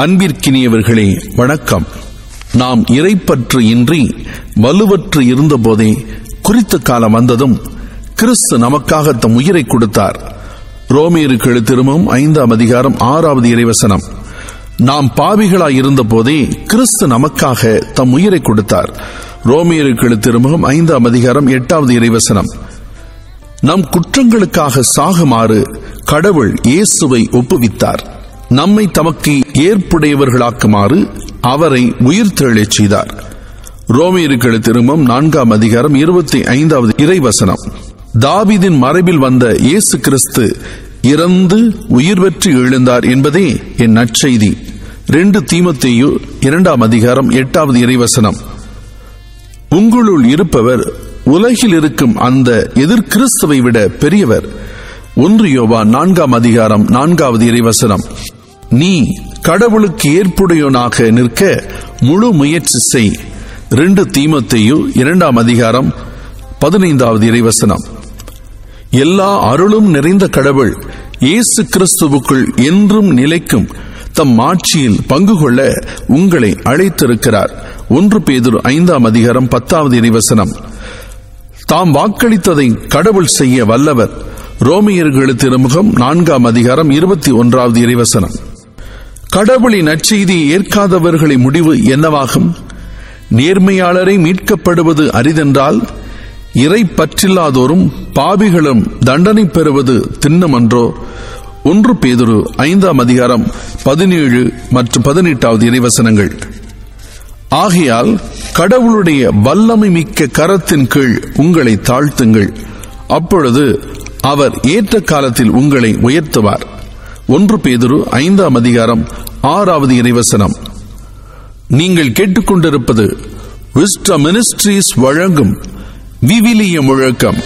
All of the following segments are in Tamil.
அன்பிற்கினியவர்களே வணக்கம் நாம் இறைப்பற்று இன்றி வலுவற்று இருந்தபோதே குறித்த காலம் வந்ததும் கிறிஸ்து நமக்காக தம் உயிரை கொடுத்தார் ரோமியருக்கு எழுத்திருமும் ஐந்தாம் அதிகாரம் ஆறாவது இறைவசனம் நாம் பாவிகளாய் இருந்தபோதே கிறிஸ்து நமக்காக தம் உயிரை கொடுத்தார் ரோமியருக்கு எழுத்திருமுகம் ஐந்தாம் அதிகாரம் எட்டாவது இறைவசனம் நம் குற்றங்களுக்காக சாகுமாறு கடவுள் இயேசுவை ஒப்புவித்தார் நம்மை தமக்கு ஏற்புடையவர்களாக்குமாறு அவரை உயிர்த்தெழச் செய்தார் ரோமியர்கள் திரும்பம் நான்காம் அதிகாரம் இருபத்தி ஐந்தாவது இறைவசனம் தாவிதின் மறைவில் வந்த இயேசு கிறிஸ்து இறந்து உயிர் பெற்று எழுந்தார் என்பதே என் நற்செய்தி ரெண்டு தீமத்தேயு இரண்டாம் அதிகாரம் எட்டாவது இறைவசனம் உங்களுள் இருப்பவர் உலகில் இருக்கும் அந்த எதிர்கிறிஸ்துவை விட பெரியவர் ஒன்று யோவா நான்காம் அதிகாரம் நான்காவது இறைவசனம் நீ கடவுளுக்கு ஏற்புடையவனாக நிற்க முழு முயற்சி செய் ரெண்டு தீமத்தையு இரண்டாம் அதிகாரம் பதினைந்தாவது இறைவசனம் எல்லா அருளும் நிறைந்த கடவுள் இயேசு கிறிஸ்துவுக்குள் என்றும் நிலைக்கும் தம் ஆட்சியில் பங்கு கொள்ள உங்களை அழைத்திருக்கிறார் ஒன்று பேதுரு ஐந்தாம் அதிகாரம் பத்தாவது இறைவசனம் தாம் வாக்களித்ததை கடவுள் செய்ய வல்லவர் ரோமியர்களு திருமுகம் நான்காம் அதிகாரம் இருபத்தி ஒன்றாவது இறைவசனம் கடவுளின் நற்செய்தியை ஏற்காதவர்களின் முடிவு என்னவாகும் நேர்மையாளரை மீட்கப்படுவது அரிதென்றால் இறை பற்றில்லாதோரும் பாவிகளும் தண்டனை பெறுவது திண்ணமன்றோ ஒன்று பேதுரு ஐந்தாம் அதிகாரம் பதினேழு மற்றும் பதினெட்டாவது இறைவசனங்கள் ஆகையால் கடவுளுடைய வல்லமை மிக்க கரத்தின் கீழ் உங்களை தாழ்த்துங்கள் அப்பொழுது அவர் ஏற்ற காலத்தில் உங்களை உயர்த்துவார் ஒன்று பேதுரு ஐந்தாம் அதிகாரம் ஆறாவது இறைவசனம் நீங்கள் கேட்டுக்கொண்டிருப்பது விஸ்ட மினிஸ்ட்ரீஸ் வழங்கும் விவிலிய முழக்கம்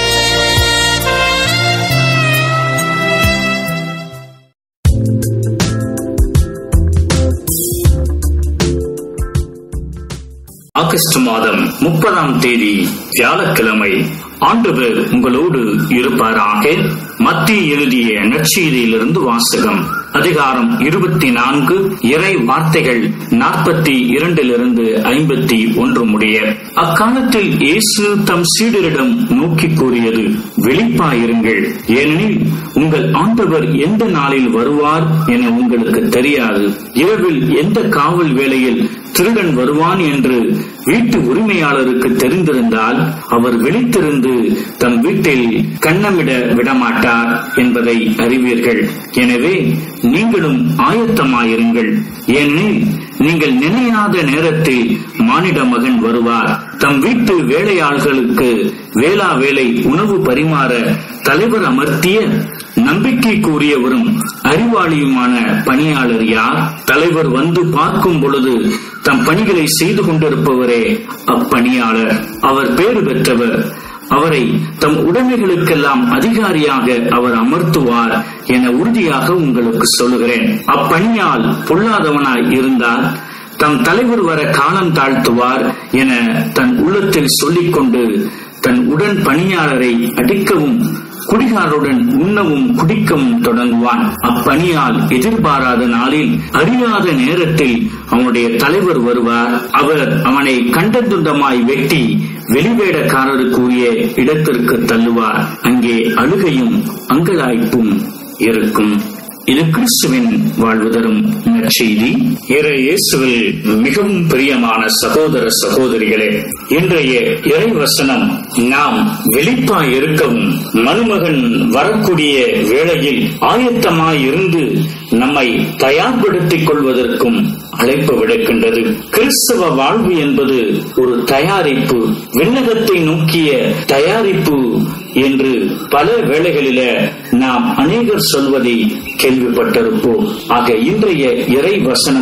ஆகஸ்ட் மாதம் முப்பதாம் தேதி வியாழக்கிழமை ஆண்டவர் உங்களோடு இருப்பாராக மத்திய எழுதிய நற்செய்தியிலிருந்து வாசகம் அதிகாரம் இருபத்தி நான்கு இறை வார்த்தைகள் நாற்பத்தி இரண்டிலிருந்து ஐம்பத்தி ஒன்று முடிய அக்காலத்தில் இயேசு தம் சீடரிடம் நோக்கி கூறியது வெளிப்பாயிருங்கள் ஏனெனில் உங்கள் ஆண்டவர் எந்த நாளில் வருவார் என உங்களுக்கு தெரியாது இரவில் எந்த காவல் வேளையில் திருடன் வருவான் என்று வீட்டு உரிமையாளருக்கு தெரிந்திருந்தால் அவர் விழித்திருந்து தம் வீட்டில் கண்ணமிட விடமாட்டார் என்பதை அறிவீர்கள் எனவே நீங்களும் ஆயத்தமாயிருங்கள் ஏனெனில் நீங்கள் நினையாத நேரத்தில் மானிட மகன் வருவார் தம் வீட்டு வேலையாள்களுக்கு வேளா வேலை உணவு பரிமாற தலைவர் அமர்த்திய நம்பிக்கை கூறியவரும் அறிவாளியுமான பணியாளர் யார் தலைவர் வந்து பார்க்கும் பொழுது தம் பணிகளை செய்து கொண்டிருப்பவரே அப்பணியாளர் அவர் பேறு பெற்றவர் அவரை தம் உடைமைகளுக்கெல்லாம் அதிகாரியாக அவர் அமர்த்துவார் என உறுதியாக உங்களுக்கு சொல்லுகிறேன் அப்பணியால் பொல்லாதவனாய் இருந்தால் தம் தலைவர் வர காலம் தாழ்த்துவார் என தன் உள்ளத்தில் சொல்லிக்கொண்டு தன் உடன் பணியாளரை அடிக்கவும் குடிகாரருடன் உண்ணவும் குடிக்கவும் தொடங்குவான் அப்பணியால் எதிர்பாராத நாளில் அறியாத நேரத்தில் அவனுடைய தலைவர் வருவார் அவர் அவனை கண்டந்துண்டமாய் வெட்டி வெளிவேடக்காரருக்குரிய இடத்திற்கு தள்ளுவார் அங்கே அழுகையும் அங்கலாய்ப்பும் இருக்கும் இது கிறிஸ்துவின் வாழ்வு தரும் நற்செய்தி இறை இயேசுவில் மிகவும் பிரியமான சகோதர சகோதரிகளே இன்றைய இறை வசனம் நாம் வெளிப்பாய் இருக்கவும் மருமகன் வரக்கூடிய வேளையில் ஆயத்தமாய் இருந்து நம்மை தயார்படுத்திக் கொள்வதற்கும் அழைப்பு விடுக்கின்றது கிறிஸ்தவ வாழ்வு என்பது ஒரு தயாரிப்பு விண்ணகத்தை நோக்கிய தயாரிப்பு என்று பல வேளைகளில நாம் அநேகர் சொல்வதை கேள்விப்பட்டிருப்போம் ஆக இன்றைய இறை வசனமும்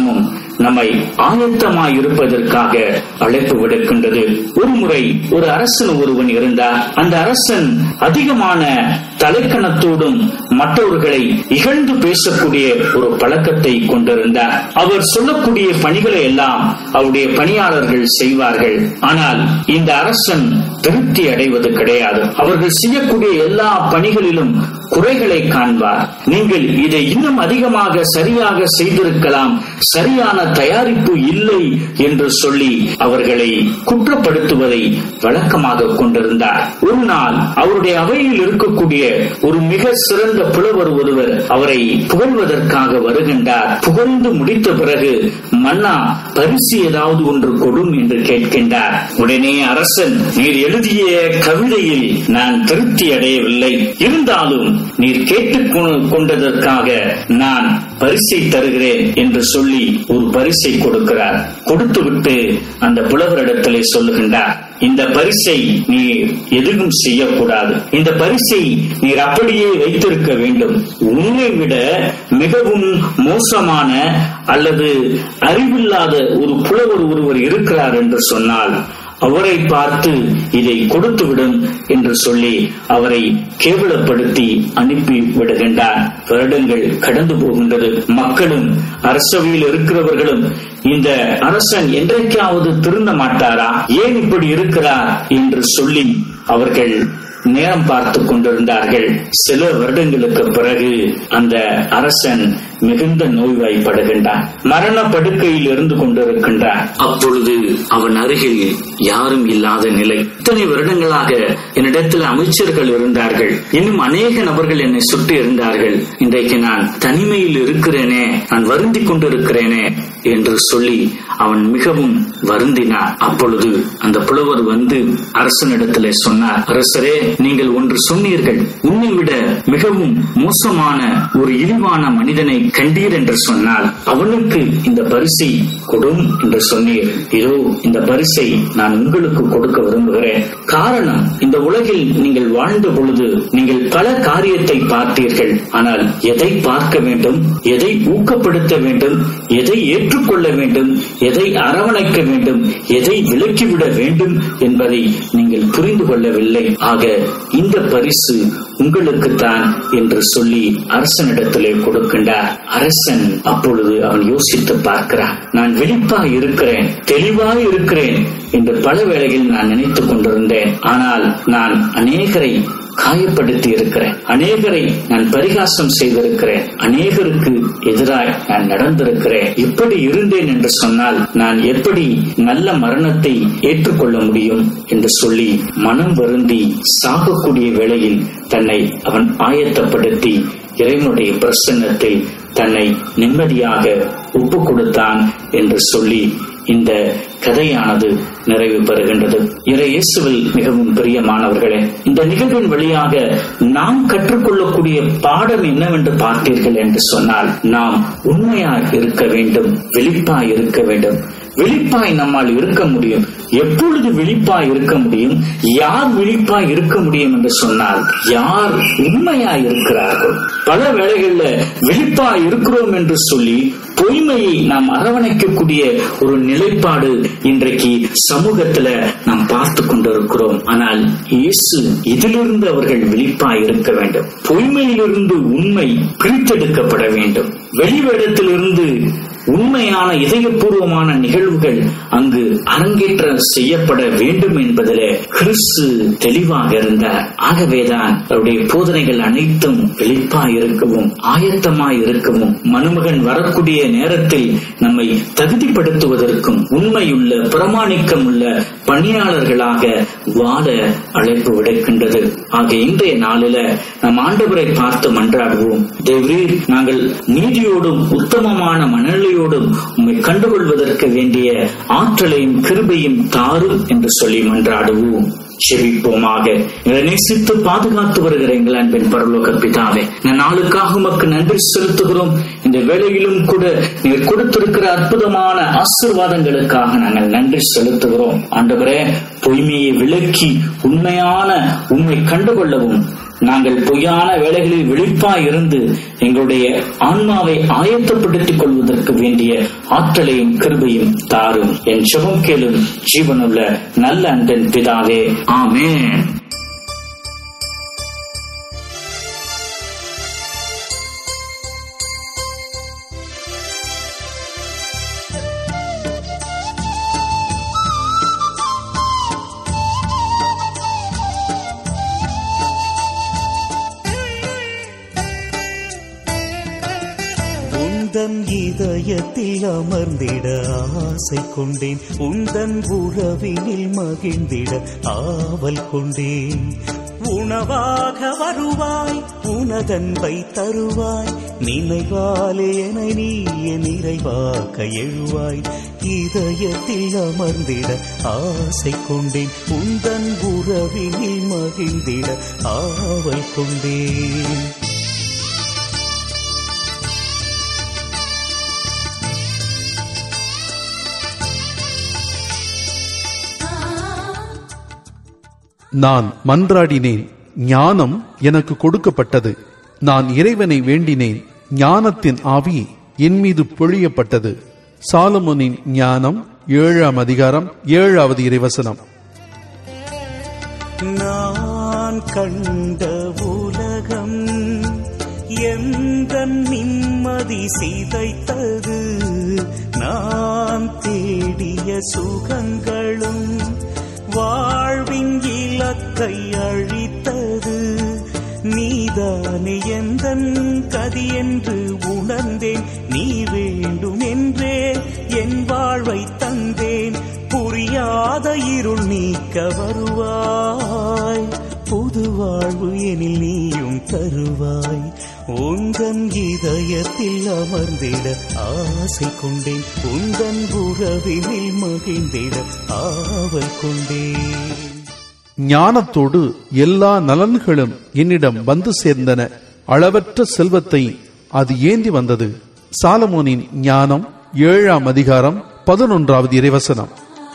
நம்மை ஆயத்தமாய் இருப்பதற்காக அழைப்பு விடுக்கின்றது ஒரு முறை ஒரு அரசன் ஒருவன் இருந்தார் அந்த அரசன் அதிகமான தலைக்கணத்தோடும் மற்றவர்களை இகழ்ந்து பேசக்கூடிய ஒரு பழக்கத்தை கொண்டிருந்தார் அவர் சொல்லக்கூடிய பணிகளை எல்லாம் அவருடைய பணியாளர்கள் செய்வார்கள் ஆனால் இந்த அரசன் திருப்தி அடைவது கிடையாது அவர்கள் செய்யக்கூடிய எல்லா பணிகளிலும் குறைகளை காண்பார் நீங்கள் இதை இன்னும் அதிகமாக சரியாக செய்திருக்கலாம் சரியான தயாரிப்பு இல்லை என்று சொல்லி அவர்களை குற்றப்படுத்துவதை வழக்கமாக கொண்டிருந்தார் ஒரு நாள் அவருடைய அவையில் இருக்கக்கூடிய ஒரு மிக சிறந்த புலவர் ஒருவர் அவரை புகழ்வதற்காக வருகின்றார் புகழ்ந்து முடித்த பிறகு மன்னா பரிசு ஏதாவது ஒன்று கொடும் என்று கேட்கின்றார் உடனே அரசன் நீர் எழுதிய கவிதையில் நான் திருப்தி அடையவில்லை இருந்தாலும் நீர் கேட்டுக் கொண்டதற்காக நான் பரிசை தருகிறேன் என்று சொல்லி ஒரு பரிசை கொடுக்கிறார் கொடுத்துவிட்டு அந்த புலவரிடத்திலே சொல்லுகின்றார் இந்த பரிசை நீர் எதுவும் செய்யக்கூடாது இந்த பரிசை நீர் அப்படியே வைத்திருக்க வேண்டும் உன்னை விட மிகவும் மோசமான அல்லது அறிவில்லாத ஒரு புலவர் ஒருவர் இருக்கிறார் என்று சொன்னால் அவரை பார்த்து இதை கொடுத்துவிடும் என்று சொல்லி அவரை கேவலப்படுத்தி அனுப்பி விடுகின்றார் வருடங்கள் கடந்து போகின்றது மக்களும் அரசவையில் இருக்கிறவர்களும் இந்த அரசன் என்றைக்காவது திருந்த மாட்டாரா ஏன் இப்படி இருக்கிறார் என்று சொல்லி அவர்கள் நேரம் பார்த்து கொண்டிருந்தார்கள் சில வருடங்களுக்கு பிறகு அந்த அரசன் மிகுந்த நோய்வாய்ப்படுகின்றான் மரண படுக்கையில் இருந்து கொண்டிருக்கின்றான் அப்பொழுது அவன் அருகில் யாரும் இல்லாத நிலை இத்தனை வருடங்களாக என்னிடத்தில் அமைச்சர்கள் இருந்தார்கள் இன்னும் அநேக நபர்கள் என்னை சுற்றி இருந்தார்கள் இன்றைக்கு நான் தனிமையில் இருக்கிறேனே நான் வருந்தி கொண்டிருக்கிறேனே என்று சொல்லி அவன் மிகவும் வருந்தினார் அப்பொழுது அந்த புலவர் வந்து அரசனிடத்திலே சொன்னார் அரசரே நீங்கள் ஒன்று சொன்னீர்கள் உன்னை விட மிகவும் மோசமான ஒரு இழிவான மனிதனை கண்டீர் என்று சொன்னால் அவனுக்கு இந்த பரிசை கொடும் என்று சொன்னீர் இதோ இந்த பரிசை நான் உங்களுக்கு கொடுக்க விரும்புகிறேன் காரணம் இந்த உலகில் நீங்கள் வாழ்ந்த பொழுது நீங்கள் பல காரியத்தை பார்த்தீர்கள் ஆனால் எதை பார்க்க வேண்டும் எதை ஊக்கப்படுத்த வேண்டும் எதை ஏற்றுக்கொள்ள வேண்டும் எதை அரவணைக்க வேண்டும் எதை விலக்கிவிட வேண்டும் என்பதை நீங்கள் புரிந்து கொள்ளவில்லை ஆக இந்த பரிசு உங்களுக்குத்தான் என்று சொல்லி அரசனிடத்திலே கொடுக்கின்றார் அரசன் அப்பொழுது அவன் யோசித்து பார்க்கிறான் நான் விழிப்பா இருக்கிறேன் தெளிவா இருக்கிறேன் என்று பல வேளைகளில் நான் நினைத்துக் கொண்டிருந்தேன் ஆனால் நான் அநேகரை காயப்படுத்தி இருக்கிறேன் அநேகரை நான் பரிகாசம் செய்திருக்கிறேன் அநேகருக்கு எதிராய் நான் நடந்திருக்கிறேன் இப்படி இருந்தேன் என்று சொன்னால் நான் எப்படி நல்ல மரணத்தை ஏற்றுக்கொள்ள முடியும் என்று சொல்லி மனம் வருந்தி சாகக்கூடிய வேளையில் தன்னை அவன் ஆயத்தப்படுத்தி இறைவனுடைய பிரசன்னத்தில் தன்னை நிம்மதியாக ஒப்பு கொடுத்தான் என்று சொல்லி இந்த கதையானது நிறைவு பெறுகின்றது இறை இயேசுவில் மிகவும் பிரியமானவர்களே இந்த நிகழ்வின் வழியாக நாம் கற்றுக்கொள்ளக்கூடிய பாடம் என்னவென்று பார்த்தீர்கள் என்று சொன்னால் நாம் உண்மையாய் இருக்க வேண்டும் விழிப்பாய் இருக்க வேண்டும் விழிப்பாய் நம்மால் இருக்க முடியும் எப்பொழுது விழிப்பாய் இருக்க முடியும் யார் விழிப்பாய் இருக்க முடியும் என்று சொன்னால் யார் உண்மையாய் இருக்கிறார்கள் பல வேளைகள்ல விழிப்பாய் இருக்கிறோம் என்று சொல்லி பொய்மையை நாம் அரவணைக்கக்கூடிய ஒரு நிலைப்பாடு இன்றைக்கு சமூகத்துல நாம் பார்த்து கொண்டிருக்கிறோம் ஆனால் இயேசு இதிலிருந்து அவர்கள் விழிப்பாய் இருக்க வேண்டும் பொய்மையிலிருந்து உண்மை பிரித்தெடுக்கப்பட வேண்டும் வெளிவேடத்திலிருந்து உண்மையான இதயபூர்வமான நிகழ்வுகள் அங்கு அரங்கேற்ற செய்யப்பட வேண்டும் என்பதிலே கிறிஸ்து தெளிவாக இருந்தார் ஆகவேதான் அவருடைய போதனைகள் அனைத்தும் வெளிப்பாய் இருக்கவும் ஆயத்தமாய் இருக்கவும் மனுமகன் வரக்கூடிய நேரத்தில் நம்மை தகுதிப்படுத்துவதற்கும் உண்மையுள்ள பிரமாணிக்கம் உள்ள பணியாளர்களாக வாழ அழைப்பு விடுக்கின்றது ஆக இன்றைய நாளில நம் ஆண்டவரை பார்த்து மன்றாடுவோம் தேவரீர் நாங்கள் நீதியோடும் உத்தமமான மனநிலையோடும் உம்மை கண்டுகொள்வதற்கு வேண்டிய ஆற்றலையும் கிருபையும் தாரும் என்று சொல்லி மன்றாடுவோம் செபிப்போமாக எங்களை நேசித்து பாதுகாத்து வருகிற எங்கள் அன்பின் பரலோக பிதாவே இந்த நாளுக்காக உமக்கு நன்றி செலுத்துகிறோம் இந்த வேளையிலும் கூட நீர் கொடுத்திருக்கிற அற்புதமான ஆசிர்வாதங்களுக்காக நாங்கள் நன்றி செலுத்துகிறோம் ஆண்டவரே பொய்மையை விலக்கி உண்மையான உண்மை கண்டுகொள்ளவும் நாங்கள் பொய்யான வேலைகளில் விழிப்பாய் இருந்து எங்களுடைய ஆன்மாவை ஆயத்தப்படுத்திக் கொள்வதற்கு வேண்டிய ஆற்றலையும் கிருபையும் தாரும் என் செபம் கேளும் ஜீவனுள்ள நல்ல அன்பன் பிதாவே ஆமேன் உந்தன் இதயத்தில் அமர்ந்திட ஆசை கொண்டேன் உந்தன் உறவினில் மகிழ்ந்திட ஆவல் கொண்டேன் உணவாக வருவாய் உனதன்பை தருவாய் நினைவாலே என நீ நிறைவாக்க எழுவாய் இதயத்தில் அமர்ந்திட ஆசை கொண்டேன் உந்தன் உறவினில் மகிழ்ந்திட ஆவல் கொண்டேன் நான் மன்றாடினேன் ஞானம் எனக்கு கொடுக்கப்பட்டது நான் இறைவனை வேண்டினேன் ஞானத்தின் ஆவி என் மீது பொழியப்பட்டது சாலமோனின் ஞானம் ஏழாம் அதிகாரம் ஏழாவது இறைவசனம் நான் கண்ட உலகம் எந்த நிம்மதி சிதைத்தது நான் தேடிய சுகங்களும் வாழ்வின் இலக்கை அழித்தது நீதானே எந்த கதி என்று உணர்ந்தேன் நீ வேண்டும் என்றே என் வாழ்வை தந்தேன் புரியாத இருள் நீக்க வருவாய் புது வாழ்வு எனில் நீயும் தருவாய் உந்தன் இதயத்தில் அமர்ந்திட ஆசை கொண்டேன் உந்தன் உறவினில் மகிழ்ந்திட ஆவல் கொண்டேன் ஞானத்தோடு எல்லா நலன்களும் என்னிடம் வந்து சேர்ந்தன அளவற்ற செல்வத்தை அது ஏந்தி வந்தது சாலமோனின் ஞானம் ஏழாம் அதிகாரம் பதினொன்றாவது இறைவசனம்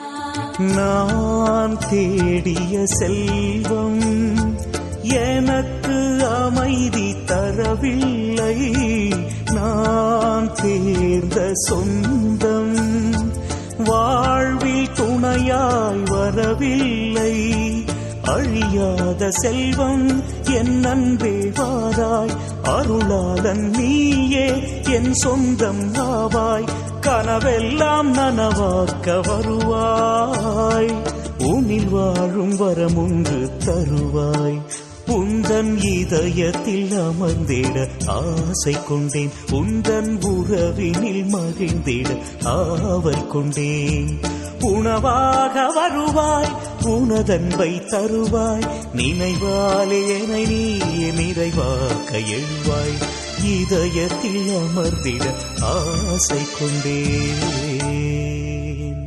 நான் தேடிய செல்வம் எனக்கு அமைதி தரவில்லை நான் தேர்ந்த சொந்தம் வாழ்வில் துணையாய் வரவில்லை அழியாத செல்வம் என் அன்பே வாராய் அருளாளன் நீயே என் சொந்தம் ஆவாய் கனவெல்லாம் நனவாக்க வருவாய் உனில் வாழும் வரமுண்டு தருவாய் உந்தன் இதயத்தில் அமர்ந்திட ஆசை கொண்டேன் உந்தன் உறவினில் மகிழ்ந்திட ஆவல் கொண்டேன் உணவாக வருவாய் உனதன்பை தருவாய் நினைவாலே என நீ நிறைவாக்க எழுவாய் இதயத்தில் அமர்ந்திட ஆசை கொண்டேன்